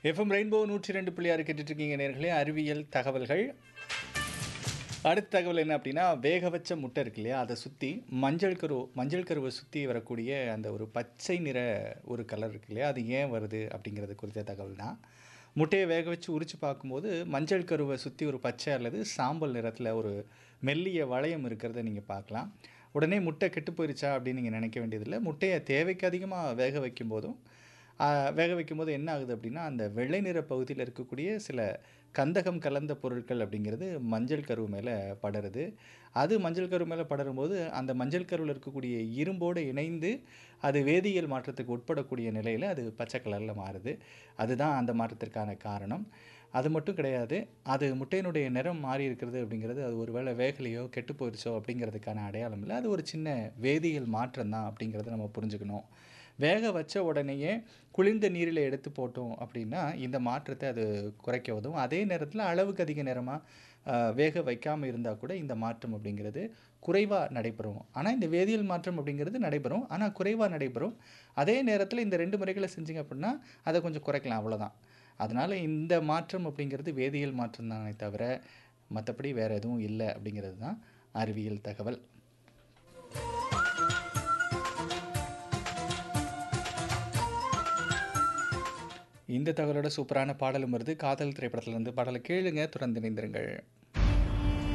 FM rainbow நூற்றி ரெண்டு புள்ளி ஆறு கேட்டுட்டு இருக்கீங்க நேர்களே அறிவியல் தகவல்கள் அடுத்த தகவல் என்ன அப்படின்னா வேக வச்ச முட்டை இருக்கு இல்லையா அதை சுற்றி மஞ்சள் கரு மஞ்சள் கருவை சுற்றி வரக்கூடிய அந்த ஒரு பச்சை நிற ஒரு கலர் இருக்கு இல்லையா அது ஏன் வருது அப்படிங்கிறது குறித்த தகவல் தான் முட்டையை வேக வச்சு உரித்து பார்க்கும்போது மஞ்சள் கருவை சுற்றி ஒரு பச்சை அல்லது சாம்பல் நிறத்தில் ஒரு மெல்லிய வளையம் இருக்கிறத நீங்கள் பார்க்கலாம் உடனே முட்டை கெட்டு போயிருச்சா அப்படின்னு நீங்கள் நினைக்க வேண்டியதில்லை முட்டையை தேவைக்கு அதிகமாக வேக வைக்கும் போதும் ஆஹ், வேக வைக்கும்போது என்ன ஆகுது அப்படின்னா அந்த வெள்ளை நிற பகுதியில் இருக்கக்கூடிய சில கந்தகம் கலந்த பொருட்கள் அப்படிங்கிறது மஞ்சள் கரு மேலே படருது அது மஞ்சள் கரு மேலே படரும்போது அந்த மஞ்சள் கருவில் இருக்கக்கூடிய இரும்போடு இணைந்து அது வேதியியல் மாற்றத்துக்கு உட்படக்கூடிய நிலையில் அது பச்சை கலரில் மாறுது அதுதான் அந்த மாற்றத்திற்கான காரணம் அது மட்டும் கிடையாது அது முட்டையினுடைய நிறம் மாறி இருக்கிறது அப்படிங்கிறது அது ஒரு வேளை வேகலையோ கெட்டு போயிடுச்சோ அப்படிங்கிறதுக்கான அடையாளம் இல்லை அது ஒரு சின்ன வேதியியல் மாற்றம் தான் அப்படிங்கிறத நம்ம புரிஞ்சுக்கணும் வேக வச்ச உடனேயே குளிர்ந்த நீரில் எடுத்து போட்டோம் அப்படின்னா இந்த மாற்றத்தை அது குறைக்க உதவும் அதே நேரத்தில் அளவுக்கு அதிக நேரமாக வேக வைக்காமல் இருந்தால் கூட இந்த மாற்றம் அப்படிங்கிறது குறைவாக நடைபெறும் ஆனால் இந்த வேதியியல் மாற்றம் அப்படிங்கிறது நடைபெறும் ஆனால் குறைவாக நடைபெறும் அதே நேரத்தில் இந்த ரெண்டு முறைகளை செஞ்சீங்க அப்படின்னா அதை கொஞ்சம் குறைக்கலாம் அவ்வளோதான் அதனால் இந்த மாற்றம் அப்படிங்கிறது வேதியியல் மாற்றம் தானே தவிர மற்றபடி வேறு எதுவும் இல்லை அப்படிங்கிறது தான் அறிவியல் தகவல் இந்த தகவலோட சூப்பரான பாடலும் வருது காதல் திரைப்படத்திலிருந்து பாடலை கேளுங்க தொடர்ந்து இணைந்திருங்கள்